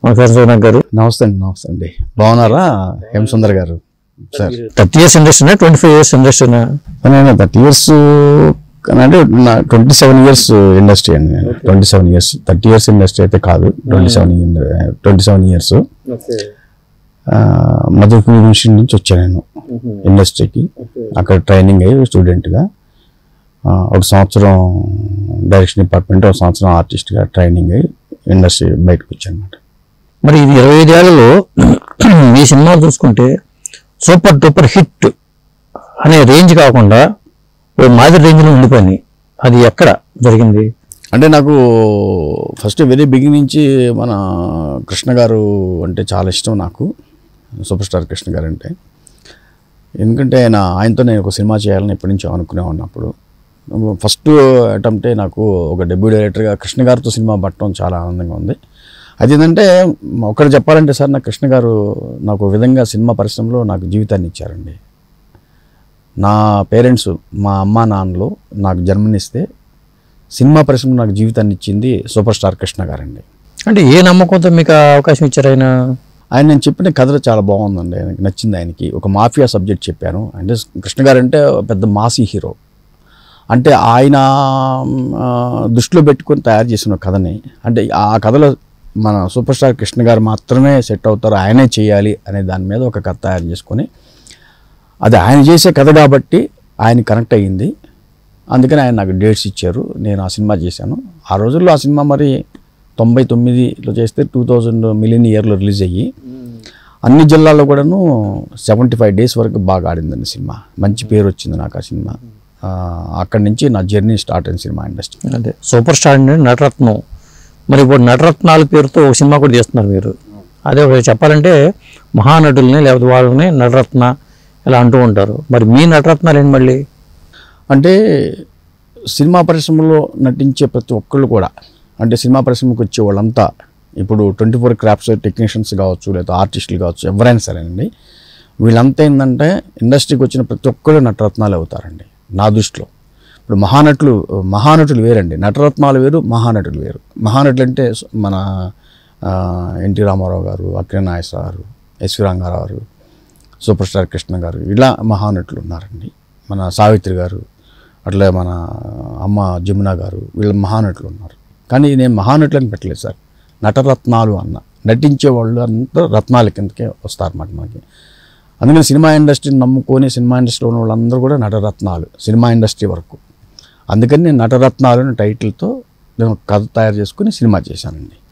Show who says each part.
Speaker 1: నమస్కారం సోనాగ్ గారు
Speaker 2: నమస్తే అండి నమస్తే అండి బాగున్నారా హేమ సుందర్ గారు సార్
Speaker 1: థర్టీ ఇయర్స్ ఇండస్ట్రీనా ట్వంటీ ఫైవ్ ఇయర్స్ ఇండస్ట్రీనా
Speaker 2: నేను థర్టీ ఇయర్స్ అంటే ట్వంటీ సెవెన్ ఇయర్స్ ఇండస్ట్రీ అండి నేను twenty seven years thirty years industry అయితే కాదు twenty seven twenty seven years Madhupur mission నుంచి వచ్చాను నేను ఇండస్ట్రీకి అక్కడ ట్రైనింగ్ అయ్యి స్టూడెంట్గా ఒక సంవత్సరం డైరెక్షన్ డిపార్ట్మెంట్ ఒక సంవత్సరం ఆర్టిస్ట్గా ట్రైనింగ్ అయ్యి ఇండస్ట్రీ బయటకు వచ్చాను అనమాట
Speaker 1: మరి ఇది ఇరవై ఐదేళ్లలో మీ సినిమాలు చూసుకుంటే సూపర్ డూపర్ హిట్ అనే రేంజ్ కాకుండా ఓ మాదిరి రేంజ్లో ఉండిపోయినాయి అది ఎక్కడ జరిగింది
Speaker 2: అంటే నాకు ఫస్ట్ వెరీ బిగినింగ్ నుంచి మన కృష్ణ గారు అంటే చాలా ఇష్టం నాకు సూపర్ స్టార్ కృష్ణ గారు అంటే ఎందుకంటే ఆయన ఆయనతో నేను ఒక సినిమా చేయాలని ఎప్పటి నుంచో అనుకునే ఉన్నప్పుడు ఫస్ట్ అటెంప్టే నాకు ఒక డెబ్యూ డైరెక్టర్గా కృష్ణ గారితో సినిమా పట్టడం చాలా ఆనందంగా ఉంది అది ఏంటంటే ఒకటి చెప్పాలంటే సార్ నాకు కృష్ణ గారు నాకు ఒక విధంగా సినిమా పరిశ్రమలో నాకు జీవితాన్ని ఇచ్చారండి నా పేరెంట్స్ మా అమ్మ నాన్నలు నాకు జన్మనిస్తే సినిమా పరిశ్రమ నాకు జీవితాన్ని ఇచ్చింది సూపర్ స్టార్ కృష్ణ గారండి
Speaker 1: అంటే ఏ నమ్మకంతో మీకు ఆ అవకాశం ఇచ్చారు ఆయన
Speaker 2: ఆయన నేను చెప్పిన కథ చాలా బాగుందండి ఆయనకి నచ్చింది ఆయనకి ఒక మాఫియా సబ్జెక్ట్ చెప్పాను అంటే కృష్ణ గారు అంటే పెద్ద మాసీ హీరో అంటే ఆయన ఆ, దృష్టిలో పెట్టుకొని తయారు చేసిన కథని అంటే ఆ కథలో మన సూపర్ స్టార్ కృష్ణ గారు మాత్రమే సెట్ అవుతారు ఆయనే చేయాలి అనే దాని మీద ఒక కథ తయారు చేసుకొని అది ఆయన చేసే కథ కాబట్టి ఆయన కనెక్ట్ అయ్యింది అందుకని ఆయన నాకు డేట్స్ ఇచ్చారు నేను ఆ సినిమా చేశాను ఆ రోజుల్లో ఆ సినిమా మరి తొంభై తొమ్మిదిలో చేస్తే టూ థౌజండ్ మిలియన్ ఇయర్లో రిలీజ్ అయ్యి అన్ని జిల్లాల్లో కూడాను సెవెంటీ ఫైవ్ డేస్ వరకు బాగా ఆడిందండి సినిమా మంచి పేరు వచ్చింది నాకు ఆ సినిమా ఆ, అక్కడి నుంచి నా జర్నీ స్టార్ట్ అయింది సినిమా ఇండస్ట్రీ
Speaker 1: అదే సూపర్ స్టార్ అంటే నటరత్నం మరి ఇప్పుడు నటరత్నాల పేరుతో ఒక సినిమా కూడా చేస్తున్నారు మీరు అదే ఒకటి చెప్పాలంటే మహానటుల్ని లేకపోతే వాళ్ళని నటరత్న ఇలా అంటూ ఉంటారు మరి మీ నటరత్నాలు ఏంటి మళ్ళీ
Speaker 2: అంటే సినిమా పరిశ్రమలో నటించే ప్రతి ఒక్కళ్ళు కూడా అంటే సినిమా పరిశ్రమకు వచ్చే వాళ్ళంతా ఇప్పుడు ట్వంటీ ఫోర్ క్రాఫ్ట్స్ టెక్నీషియన్స్ కావచ్చు లేదా ఆర్టిస్టులు కావచ్చు ఎవరైనా సరేనండి వీళ్ళంతా ఏంటంటే ఇండస్ట్రీకి వచ్చిన ప్రతి ఒక్కళ్ళు నటరత్నాలు అవుతారండి నా దృష్టిలో ఇప్పుడు మహానటులు మహానటులు వేరండి నటరత్నాలు వేరు మహానటులు వేరు మహానటులు అంటే మన ఆ, ఎన్టీ రామారావు గారు అక్కినే నాగేశ్వర గారు ఎస్వి రంగారావు గారు సూపర్ స్టార్ కృష్ణ గారు ఇలా మహానటులు ఉన్నారండి మన సావిత్రి గారు అట్లే మన అమ్మ జమున గారు వీళ్ళ మహానటులు ఉన్నారు కానీ నేను మహానటులు అని పెట్టలేదు సార్ నటరత్నాలు అన్న నటించే వాళ్ళు అంతా రత్నాల కిందకే వస్తారన్నమాట మనకి అందుకని సినిమా ఇండస్ట్రీని నమ్ముకొని సినిమా ఇండస్ట్రీలో ఉన్న వాళ్ళందరూ కూడా నటరత్నాలు సినిమా ఇండస్ట్రీ వరకు అందుకని నేను నటరత్నాలు అనే టైటిల్తో నేను ఒక కథ తయారు చేసుకుని సినిమా చేశానండి